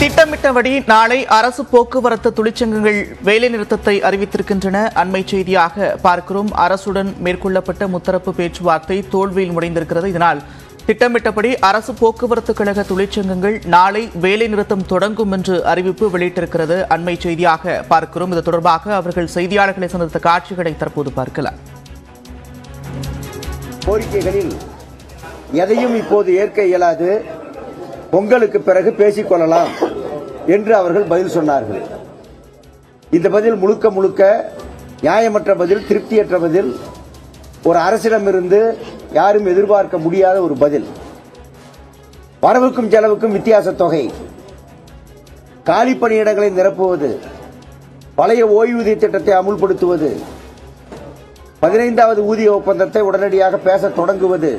திட்டமிட்டபடி நாளை அரசு போக்குவரத்து தொழிற்சங்கங்கள் வேலைநிறுத்தத்தை அறிவித்திருக்கின்றன அண்மை செய்தியாக பார்க்கிறோம் அரசுடன் மேற்கொள்ளப்பட்ட முத்தரப்பு பேச்சுவார்த்தை தோல்வியில் முடிந்திருக்கிறது இதனால் திட்டமிட்டபடி அரசு போக்குவரத்து கழக தொழிற்சங்கங்கள் நாளை வேலைநிறுத்தம் தொடங்கும் என்று அறிவிப்பு வெளியிட்டிருக்கிறது அண்மை செய்தியாக பார்க்கிறோம் இது தொடர்பாக அவர்கள் செய்தியாளர்களை சந்தித்த காட்சிகளை தற்போது பார்க்கலாம் கோரிக்கைகளில் எதையும் இப்போது ஏற்க இயலாது பொங்கலுக்கு பிறகு பேசிக்கொள்ளலாம் என்று அவர்கள் பதில் சொன்னார்கள் இந்த பதில் முழுக்க முழுக்க நியாயமற்ற பதில் திருப்தியற்ற பதில் ஒரு அரசிடமிருந்து யாரும் எதிர்பார்க்க முடியாத ஒரு பதில் வரவுக்கும் செலவுக்கும் வித்தியாச தொகை காலி பணியிடங்களை நிரப்புவது பழைய ஓய்வூதிய திட்டத்தை அமுல்படுத்துவது பதினைந்தாவது ஊதிய ஒப்பந்தத்தை உடனடியாக பேச தொடங்குவது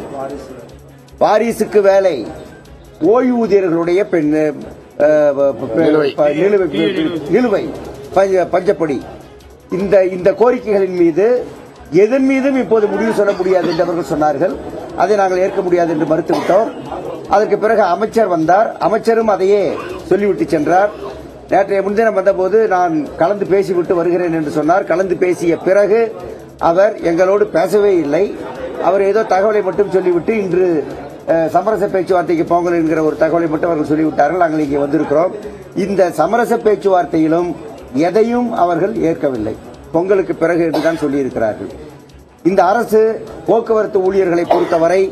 வாரிசுக்கு வேலை ஓய்வூதியர்களுடைய பெண் அஹ், ப- ப- நிலுவை நிலுவை பஞ்ச- பஞ்சப்படி இந்த இந்த கோரிக்கைகளின் மீது எதன் மீதும் இப்போது முடிவு சொல்ல முடியாது என்று அவர்கள் சொன்னார்கள் அதை நாங்கள் ஏற்க முடியாது என்று மறுத்துவிட்டோம் அதற்கு பிறகு அமைச்சர் வந்தார் அமைச்சரும் அதையே சொல்லிவிட்டு சென்றார் நேற்றைய முன்தினம் வந்தபோது நான் கலந்து பேசிவிட்டு வருகிறேன் என்று சொன்னார் கலந்து பேசிய பிறகு அவர் எங்களோடு பேசவே இல்லை அவர் ஏதோ தகவலை மட்டும் சொல்லிவிட்டு இன்று அஹ், சமரச பேச்சுவார்த்தைக்கு போங்கள் என்கிற ஒரு தகவலை மட்டும் அவர்கள் சொல்லிவிட்டார்கள் நாங்கள் இங்கே வந்திருக்கிறோம் இந்த சமரச பேச்சுவார்த்தையிலும் எதையும் அவர்கள் ஏற்கவில்லை பொங்கலுக்கு பிறகு என்றுதான் சொல்லியிருக்கிறார்கள் இந்த அரசு போக்குவரத்து ஊழியர்களை பொறுத்தவரை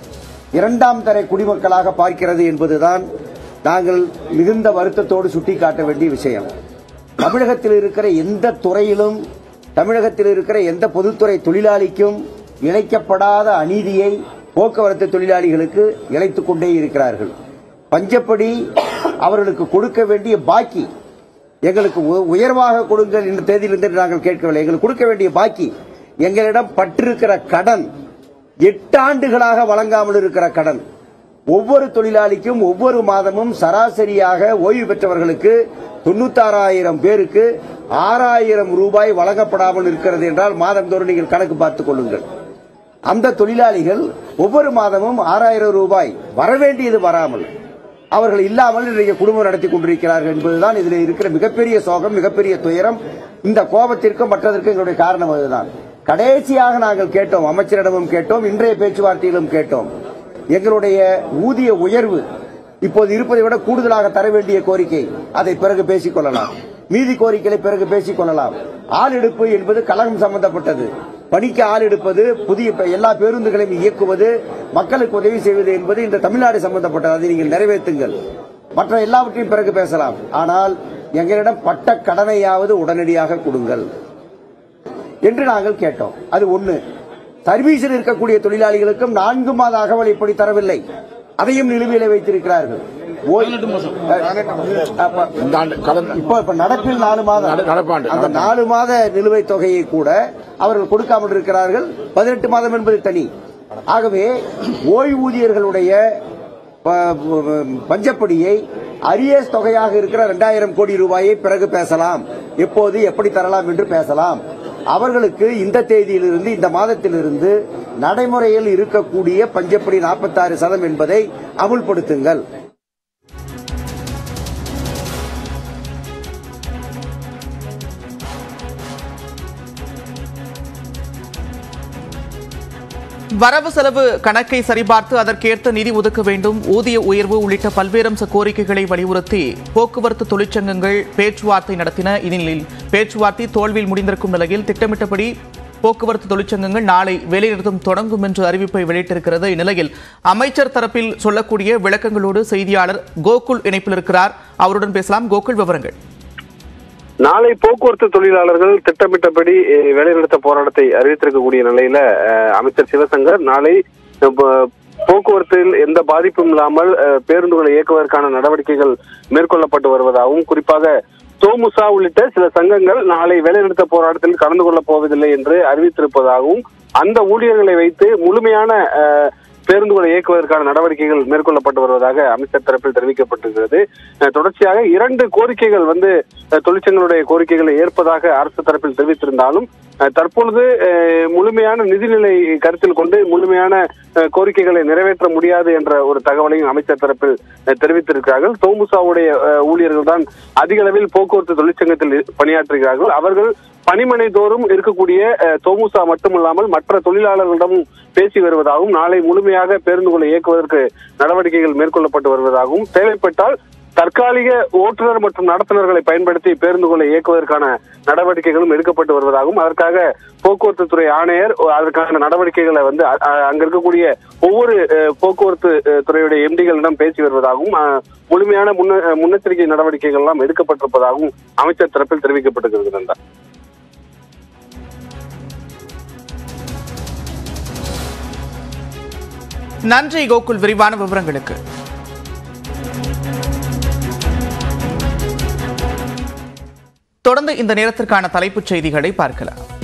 இரண்டாம் தர குடிமக்களாக பார்க்கிறது என்பதுதான் நாங்கள் மிகுந்த வருத்தத்தோடு சுட்டிக்காட்ட வேண்டிய விஷயம் தமிழகத்தில் இருக்கிற எந்த துறையிலும் தமிழகத்தில் இருக்கிற எந்த பொதுத்துறை தொழிலாளிக்கும் இழைக்கப்படாத அநீதியை போக்குவரத்து தொழிலாளிகளுக்கு இழைத்துக் கொண்டே இருக்கிறார்கள் பஞ்சப்படி அவர்களுக்கு கொடுக்க வேண்டிய பாக்கி எங்களுக்கு உ- உயர்வாக கொடுங்கள் என்ற தேதியிலிருந்து நாங்கள் கேட்கவில்லை எங்களுக்கு கொடுக்க வேண்டிய பாக்கி எங்களிடம் பட்டிருக்கிற கடன் எட்டு ஆண்டுகளாக வழங்காமல் இருக்கிற கடன் ஒவ்வொரு தொழிலாளிக்கும் ஒவ்வொரு மாதமும் சராசரியாக ஓய்வு பெற்றவர்களுக்கு தொண்ணூத்தாறாயிரம் பேருக்கு ஆறாயிரம் ரூபாய் வழங்கப்படாமல் இருக்கிறது என்றால் மாதந்தோறும் நீங்கள் கணக்கு பார்த்துக் கொள்ளுங்கள் அந்த தொழிலாளிகள் ஒவ்வொரு மாதமும் ஆறாயிரம் ரூபாய் வரவேண்டியது வராமல் அவர்கள் இல்லாமல் இன்றைய குடும்பம் நடத்தி கொண்டிருக்கிறார்கள் என்பதுதான் இதில் இருக்கிற மிகப்பெரிய சோகம் மிகப்பெரிய துயரம் இந்த கோபத்திற்கும் மற்றதற்கும் எங்களுடைய காரணம் அதுதான் கடைசியாக நாங்கள் கேட்டோம் அமைச்சரிடமும் கேட்டோம் இன்றைய பேச்சுவார்த்தையிலும் கேட்டோம் எங்களுடைய ஊதிய உயர்வு இப்போது இருப்பதை விட கூடுதலாக தர வேண்டிய கோரிக்கை அதை பிறகு பேசிக் கொள்ளலாம் மீதி கோரிக்கைகளை பிறகு பேசிக் கொள்ளலாம் ஆள் எடுப்பு என்பது கழகம் சம்பந்தப்பட்டது பணிக்கு ஆள் எடுப்பது புதிய இப்ப எல்லா பேருந்துகளையும் இயக்குவது மக்களுக்கு உதவி செய்வது என்பது இந்த தமிழ்நாடு சம்பந்தப்பட்டது அதை நீங்கள் நிறைவேற்றுங்கள் மற்ற எல்லாவற்றையும் பிறகு பேசலாம் ஆனால் எங்களிடம் பட்ட கடனையாவது உடனடியாக கொடுங்கள் என்று நாங்கள் கேட்டோம் அது ஒண்ணு சர்வீஸில் இருக்கக்கூடிய தொழிலாளிகளுக்கும் நான்கு மாத அகவல் இப்படி தரவில்லை அதையும் நிலுவையில வைத்திருக்கிறார்கள் ஓய்- அப்ப- இந்த ஆண்டு கடந்த இப்போ இப்ப நடப்பில் நாலு மாதம் நட- நடப்பாண்டு, அந்த நடப்பாண்டு. நாலு மாத நிலுவைத் தொகையை கூட அவர்கள் கொடுக்காமல் இருக்கிறார்கள் பதினெட்டு மாதம் என்பது தனி ஆகவே ஓய்வூதியர்களுடைய ப- ப- பஞ்சப்படியை அரியஸ் தொகையாக இருக்கிற இரண்டாயிரம் கோடி ரூபாயை பிறகு பேசலாம் எப்போது எப்படி தரலாம் என்று பேசலாம் அவர்களுக்கு இந்த தேதியிலிருந்து இந்த மாதத்திலிருந்து நடைமுறையில் இருக்கக்கூடிய பஞ்சப்படி 46 சதம் என்பதை அமுல்படுத்துங்கள் வரவு செலவு கணக்கை சரிபார்த்து அதற்கேற்ற நிதி ஒதுக்க வேண்டும் ஊதிய உயர்வு உள்ளிட்ட பல்வேறு அம்ச கோரிக்கைகளை வலியுறுத்தி போக்குவரத்து தொழிற்சங்கங்கள் பேச்சுவார்த்தை நடத்தின இந்நிலையில் பேச்சுவார்த்தை தோல்வியில் முடிந்திருக்கும் நிலையில் திட்டமிட்டபடி போக்குவரத்து தொழிற்சங்கங்கள் நாளை வேலைநிறுத்தம் தொடங்கும் என்று அறிவிப்பை வெளியிட்டிருக்கிறது இந்நிலையில் அமைச்சர் தரப்பில் சொல்லக்கூடிய விளக்கங்களோடு செய்தியாளர் கோகுல் இணைப்பில் இருக்கிறார் அவருடன் பேசலாம் கோகுல் விவரங்கள் நாளை போக்குவரத்து தொழிலாளர்கள் திட்டமிட்டபடி அஹ், வேலைநிறுத்த போராட்டத்தை அறிவித்திருக்கக்கூடிய நிலையில அஹ், அமைச்சர் சிவசங்கர் நாளை அஹ், ப- போக்குவரத்தில் எந்த பாதிப்பும் இல்லாமல் அஹ், பேருந்துகளை இயக்குவதற்கான நடவடிக்கைகள் மேற்கொள்ளப்பட்டு வருவதாகவும் குறிப்பாக தோமுசா உள்ளிட்ட சில சங்கங்கள் நாளை வேலைநிறுத்த போராட்டத்தில் கலந்து கொள்ளப் போவதில்லை என்று அறிவித்திருப்பதாகவும் அந்த ஊழியர்களை வைத்து முழுமையான அஹ், பேருந்துகளை இயக்குவதற்கான நடவடிக்கைகள் மேற்கொள்ளப்பட்டு வருவதாக அமைச்சர் தரப்பில் தெரிவிக்கப்பட்டிருக்கிறது அஹ், தொடர்ச்சியாக இரண்டு கோரிக்கைகள் வந்து அஹ், தொழிற்சங்களுடைய கோரிக்கைகளை ஏற்பதாக அரசு தரப்பில் தெரிவித்திருந்தாலும் அஹ், தற்பொழுது அஹ், முழுமையான நிதிநிலை கருத்தில் கொண்டு முழுமையான அஹ், கோரிக்கைகளை நிறைவேற்ற முடியாது என்ற ஒரு தகவலையும் அமைச்சர் தரப்பில் அஹ், தெரிவித்திருக்கிறார்கள் தோமுசாவுடைய அஹ், ஊழியர்கள் தான் அதிக அளவில் போக்குவரத்து தொழிற்சங்கத்தில் பணியாற்றுகிறார்கள் அவர்கள் பணிமனை தோறும் இருக்கக்கூடிய அஹ், தோமுசா மட்டுமல்லாமல் மற்ற தொழிலாளர்களிடமும் பேசி வருவதாகவும் நாளை முழுமையாக பேருந்துகளை இயக்குவதற்கு நடவடிக்கைகள் மேற்கொள்ளப்பட்டு வருவதாகவும் தேவைப்பட்டால் தற்காலிக ஓட்டுநர் மற்றும் நடத்துனர்களை பயன்படுத்தி பேருந்துகளை இயக்குவதற்கான நடவடிக்கைகளும் எடுக்கப்பட்டு வருவதாகவும் அதற்காக போக்குவரத்து துறை ஆணையர் அதற்கான நடவடிக்கைகளை வந்து அ- அ- அங்க இருக்கக்கூடிய ஒவ்வொரு அஹ், போக்குவரத்து அஹ், துறையுடைய எம்டிகளிடம் பேசி வருவதாகவும் அஹ், முழுமையான முன்ன- அஹ், முன்னெச்சரிக்கை நடவடிக்கைகள் எல்லாம் எடுக்கப்பட்டிருப்பதாகவும் அமைச்சர் தரப்பில் தெரிவிக்கப்பட்டிருக்கிறது நந்தா நன்றி கோகுல் விரிவான விவரங்களுக்கு தொடர்ந்து இந்த நேரத்திற்கான தலைப்புச் செய்திகளை பார்க்கலாம்